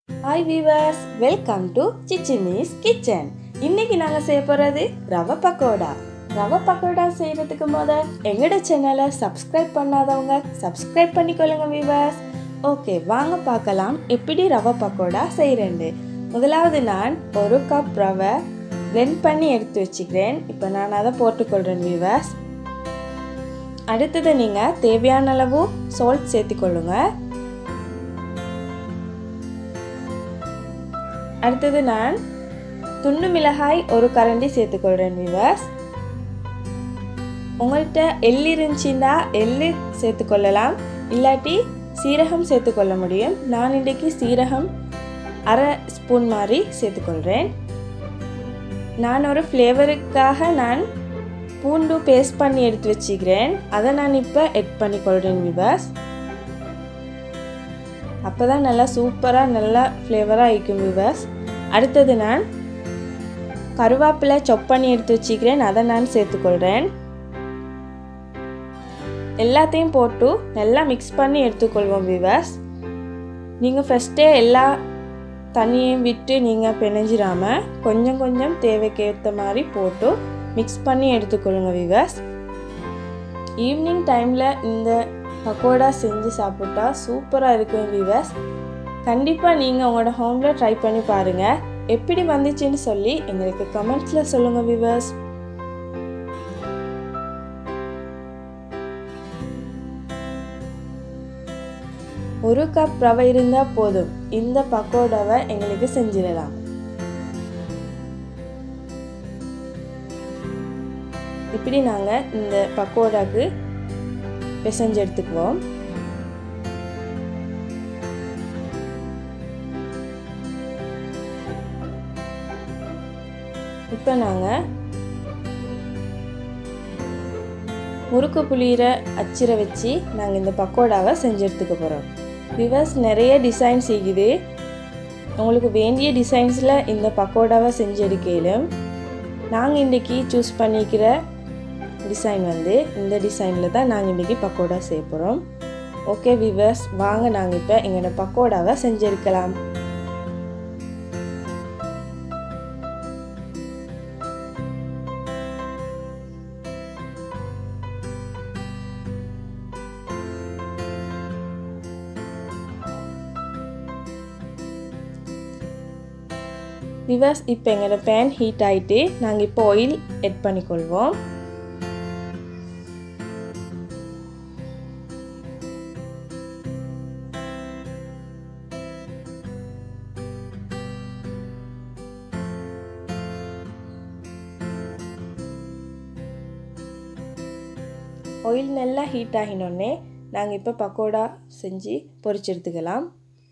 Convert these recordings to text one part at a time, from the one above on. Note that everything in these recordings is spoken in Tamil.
ஹாய் வீவர்ஸ் வெல்கம் டு சிச்சிமிஸ் கிச்சன் இன்னைக்கு நாங்கள் செய்ய போகிறது ரவை பக்கோடா ரவை பக்கோடா செய்கிறதுக்கு முத எங்களோட சேனலை சப்ஸ்கிரைப் பண்ணாதவங்க சப்ஸ்கிரைப் பண்ணிக்கொள்ளுங்க வீவர்ஸ் ஓகே வாங்க பார்க்கலாம் எப்படி ரவை பக்கோடா செய்கிறேன்னு முதலாவது நான் ஒரு கப் ரவை blend பண்ணி எடுத்து வச்சுக்கிறேன் இப்போ நான் அதை போட்டுக்கொள்கிறேன் வீவர்ஸ் அடுத்தது நீங்கள் தேவையான அளவு சால்ட் சேர்த்துக்கொள்ளுங்கள் அடுத்தது நான் துண்டு மிளகாய் ஒரு கரண்டி சேர்த்துக்கொள்கிறேன் விவாஸ் உங்கள்கிட்ட எள் இருந்துச்சுன்னா எள்ளு சேர்த்துக்கொள்ளலாம் இல்லாட்டி சீரகம் சேர்த்துக்கொள்ள முடியும் நான் இன்றைக்கு சீரகம் அரை ஸ்பூன் மாதிரி சேர்த்துக்கொள்கிறேன் நான் ஒரு ஃப்ளேவருக்காக நான் பூண்டு பேஸ்ட் பண்ணி எடுத்து வச்சுக்கிறேன் அதை நான் இப்போ எட் பண்ணிக்கொள்கிறேன் விவாஸ் அப்போ தான் நல்லா சூப்பராக நல்லா ஃப்ளேவராக இருக்கும் விவாஸ் அடுத்தது நான் கருவேப்பிலை சொப் பண்ணி எடுத்து வச்சுக்கிறேன் அதை நான் சேர்த்துக்கொள்கிறேன் எல்லாத்தையும் போட்டு நல்லா மிக்ஸ் பண்ணி எடுத்துக்கொள்வோம் விவாஸ் நீங்கள் ஃபஸ்ட்டே எல்லா தண்ணியையும் விட்டு நீங்கள் பிணைஞ்சிடாமல் கொஞ்சம் கொஞ்சம் தேவைக்கேற்ற மாதிரி போட்டு மிக்ஸ் பண்ணி எடுத்துக்கொள்ளுங்க விவாஸ் ஈவினிங் டைமில் இந்த பக்கோடா செஞ்சு சாப்பிட்டா சூப்பராக இருக்கும் விவாஸ் கண்டிப்பாக நீங்கள் உங்களோட ஹோமில் ட்ரை பண்ணி பாருங்கள் எப்படி வந்துச்சுன்னு சொல்லி எங்களுக்கு கமெண்ட்ஸில் சொல்லுங்கள் விவாஸ் ஒரு கப் ரவை இருந்தால் போதும் இந்த பக்கோடாவை எங்களுக்கு செஞ்சிடலாம் இப்படி நாங்கள் இந்த பக்கோடாக்கு பிசைஞ்சு எடுத்துக்குவோம் இப்போ நாங்கள் முறுக்கு புளியிற அச்சிரை வச்சு நாங்கள் இந்த பக்கோடாவை செஞ்சு எடுத்துக்க போகிறோம் விவர்ஸ் நிறைய டிசைன்ஸ் இருக்குது உங்களுக்கு வேண்டிய டிசைன்ஸில் இந்த பக்கோடாவை செஞ்சு எடுக்கலும் நாங்கள் இன்றைக்கி சூஸ் பண்ணிக்கிற டிசைன் வந்து இந்த டிசைனில் தான் நாங்கள் இன்றைக்கி பக்கோடா செய்ய போகிறோம் ஓகே விவர்ஸ் வாங்க நாங்கள் இப்போ எங்களோட பக்கோடாவை செஞ்செடுக்கலாம் விவர்ஸ் இப்போ எங்களோட பேன் ஹீட் ஆகிட்டு நாங்கள் இப்போ ஆயில் எட் பண்ணிக்கொள்வோம் ஆயில் நல்லா ஹீட் ஆகினோடனே நாங்கள் இப்போ பக்கோடா செஞ்சு பொரிச்சு எடுத்துக்கலாம்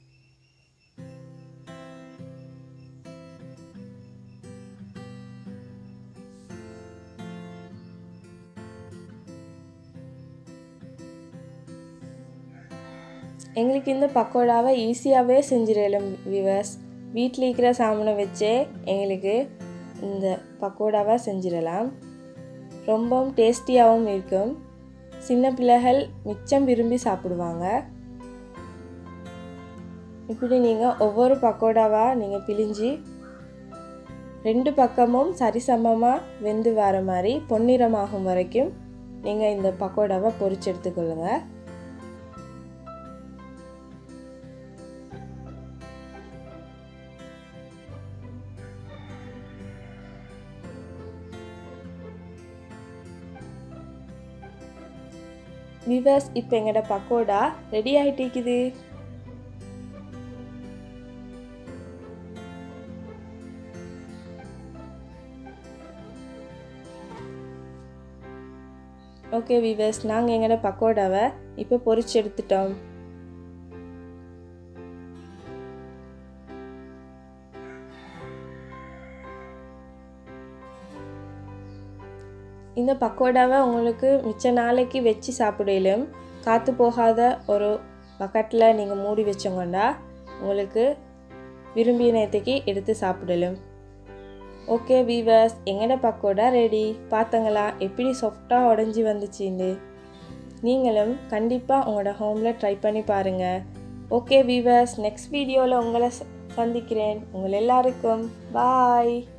எங்களுக்கு இந்த பக்கோடாவை ஈஸியாகவே செஞ்சிடலும் விவர்ஸ் வீட்டில் இருக்கிற சாமானை வச்சே எங்களுக்கு இந்த பக்கோடாவை செஞ்சிடலாம் ரொம்பவும் டேஸ்டியாகவும் இருக்கும் சின்ன பிள்ளைகள் மிச்சம் விரும்பி சாப்பிடுவாங்க இப்படி நீங்கள் ஒவ்வொரு பக்கோடாவாக நீங்கள் பிழிஞ்சு ரெண்டு பக்கமும் சரிசமமாக வெந்து வர மாதிரி பொன்னிறமாகும் வரைக்கும் நீங்கள் இந்த பக்கோடாவை பொரிச்சு எடுத்துக்கொள்ளுங்கள் விவர்ஸ் இப்போ எங்களோட பக்கோடா ரெடி ஆகிட்டு இருக்குது ஓகே விவர்ஸ் நாங்கள் எங்களோட பக்கோடாவை இப்போ பொரிச்சு எடுத்துட்டோம் இந்த பக்கோடாவை உங்களுக்கு மிச்ச நாளைக்கு வச்சு சாப்பிடலும் காற்று போகாத ஒரு பக்கெட்டில் நீங்கள் மூடி வச்சோங்கன்னா உங்களுக்கு விரும்பிய நேரத்துக்கு எடுத்து சாப்பிடலும் ஓகே வீவர்ஸ் எங்கட பக்கோடா ரெடி பார்த்தங்களா எப்படி சாஃப்டாக உடஞ்சி வந்துச்சுன்னு நீங்களும் கண்டிப்பாக உங்களோட ஹோமில் ட்ரை பண்ணி பாருங்கள் ஓகே வீவர்ஸ் நெக்ஸ்ட் வீடியோவில் உங்களை சந்திக்கிறேன் உங்கள் எல்லாருக்கும் பாய்